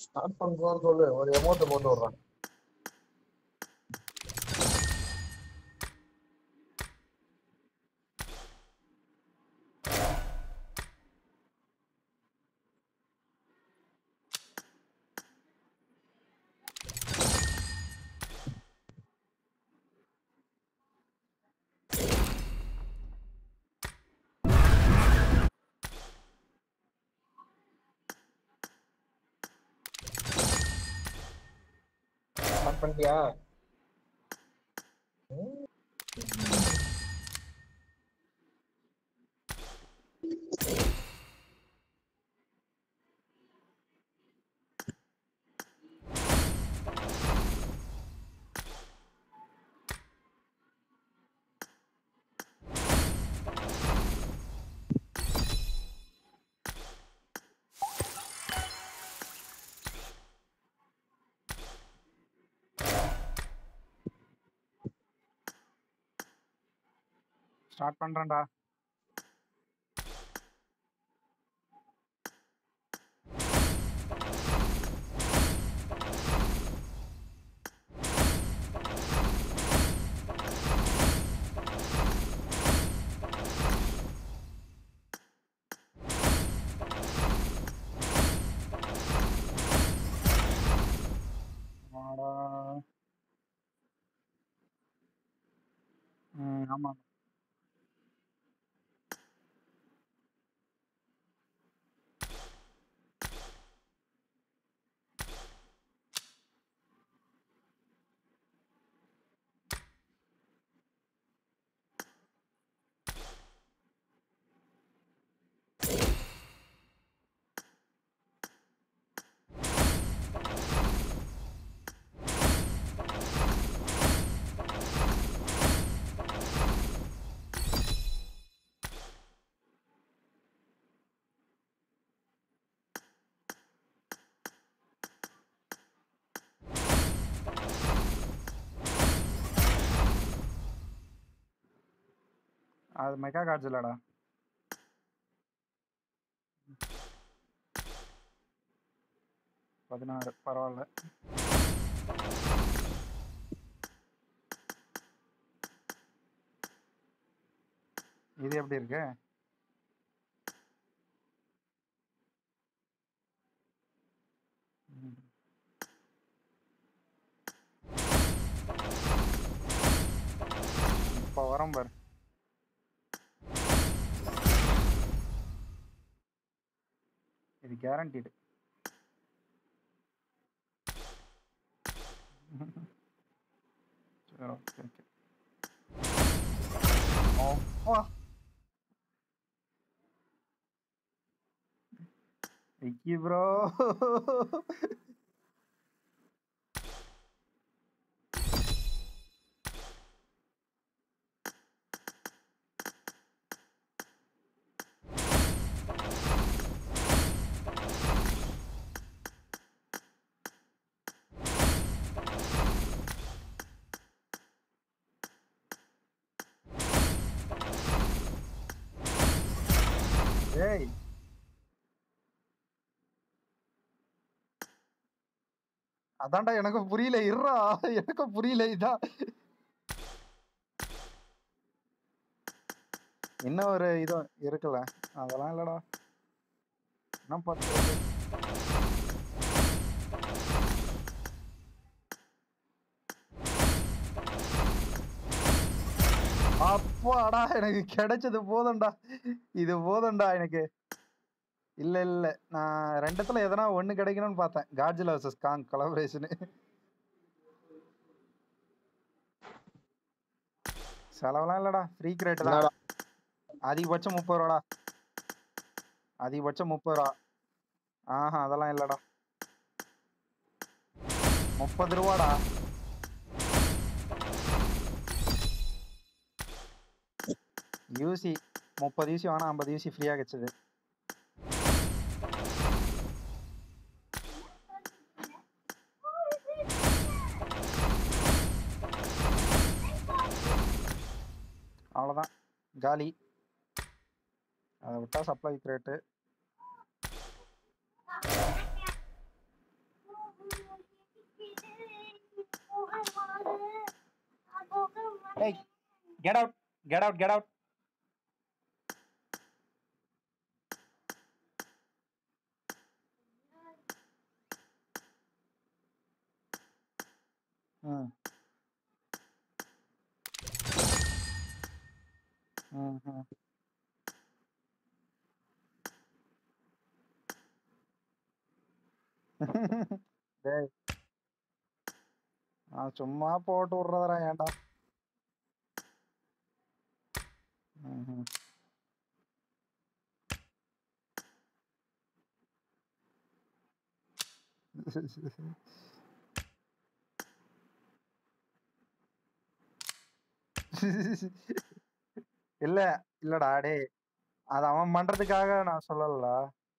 Start பண்ணுவான்னு சொல்லு ஒரு எமௌண்ட் போட்டு விடுறான் ஸ்டார்ட் பண்ணிட்டியா ம். ஸ்டார்ட் பண்றேன்டா வாடா. ம் ஆமா அது மெகா கார்ட்ஸ் இல்லடா பதினாறு பரவாயில்ல இது எப்படி இருக்கு ம். இப்போ வரோம் பாரு இது கேரண்டீடு சரி ஓகே ஓகே அப்பா விக்கி ப்ரோ ஏய் அதான்டா எனக்கு புரியல இருடா எனக்கு புரியல இதான் இன்னும் ஒரு இது இருக்குல்ல அதெல்லாம் இல்லடா என்ன பத்து அப்பாடா எனக்கு கிடைச்சது போதும்டா இது போதும்டா எனக்கு இல்ல இல்ல நான் ரெண்டுத்துல எதனா ஒண்ணு கிடைக்கணும்னு பார்த்தேன் காட்ஜிலா வர்சஸ் காங் கொலாபரேஷன் செலவெல்லாம் இல்லடா ஃப்ரீ கிரேட் தான் என்னடா அதிகபட்சம் முப்பது ரூபாடா அதிகபட்சம் முப்பது ரூபா ஆஹா அதெல்லாம் இல்லடா முப்பது ரூபாடா யூசி முப்பது யூசி வேணா ஐம்பது யூசி ஃப்ரீயா கிடைச்சது அவ்வளோதான் காலி அதை விட்டா சப்ளை ரேட்டு ஏய் get out get out get out ம் ம் ம் டேய் நான் சும்மா போட்டு விட்றதுடா ஏன்டா ம்ஹும். இல்ல இல்லடா டேய் அது அவன் பண்றதுக்காக நான் சொல்லலடா